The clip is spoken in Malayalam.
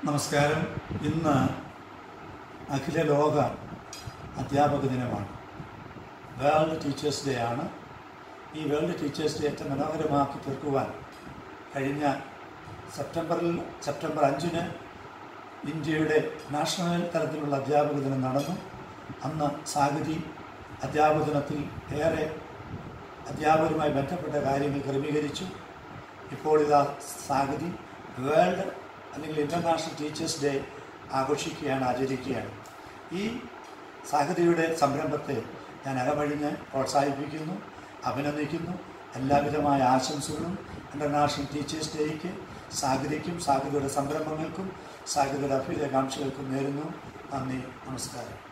നമസ്കാരം ഇന്ന് അഖില ലോക അധ്യാപക ദിനമാണ് വേൾഡ് ടീച്ചേഴ്സ് ഡേ ആണ് ഈ വേൾഡ് ടീച്ചേഴ്സ് ഡേ ഏറ്റവും മനോഹരമാക്കി തീർക്കുവാൻ കഴിഞ്ഞ സെപ്റ്റംബറിൽ സെപ്റ്റംബർ അഞ്ചിന് ഇന്ത്യയുടെ നാഷണൽ തലത്തിലുള്ള അധ്യാപക ദിനം നടന്നു അന്ന് സാഗതി അധ്യാപക ദിനത്തിൽ ഏറെ അധ്യാപകരുമായി ബന്ധപ്പെട്ട കാര്യങ്ങൾ ക്രമീകരിച്ചു ഇപ്പോൾ ഇതാ സാഗതി വേൾഡ് അല്ലെങ്കിൽ ഇൻ്റർനാഷണൽ ടീച്ചേഴ്സ് ഡേ ആഘോഷിക്കുകയാണ് ആചരിക്കുകയാണ് ഈ സാഗതിയുടെ സംരംഭത്തെ ഞാൻ അകമഴിഞ്ഞ് പ്രോത്സാഹിപ്പിക്കുന്നു അഭിനന്ദിക്കുന്നു എല്ലാവിധമായ ആശംസകളും ഇൻ്റർനാഷണൽ ടീച്ചേഴ്സ് ഡേക്ക് സാഗതിക്കും സാഗതിയുടെ സംരംഭങ്ങൾക്കും സാഗതിയുടെ അഭ്യുതകാംക്ഷകൾക്കും നേരുന്നു നന്ദി നമസ്കാരം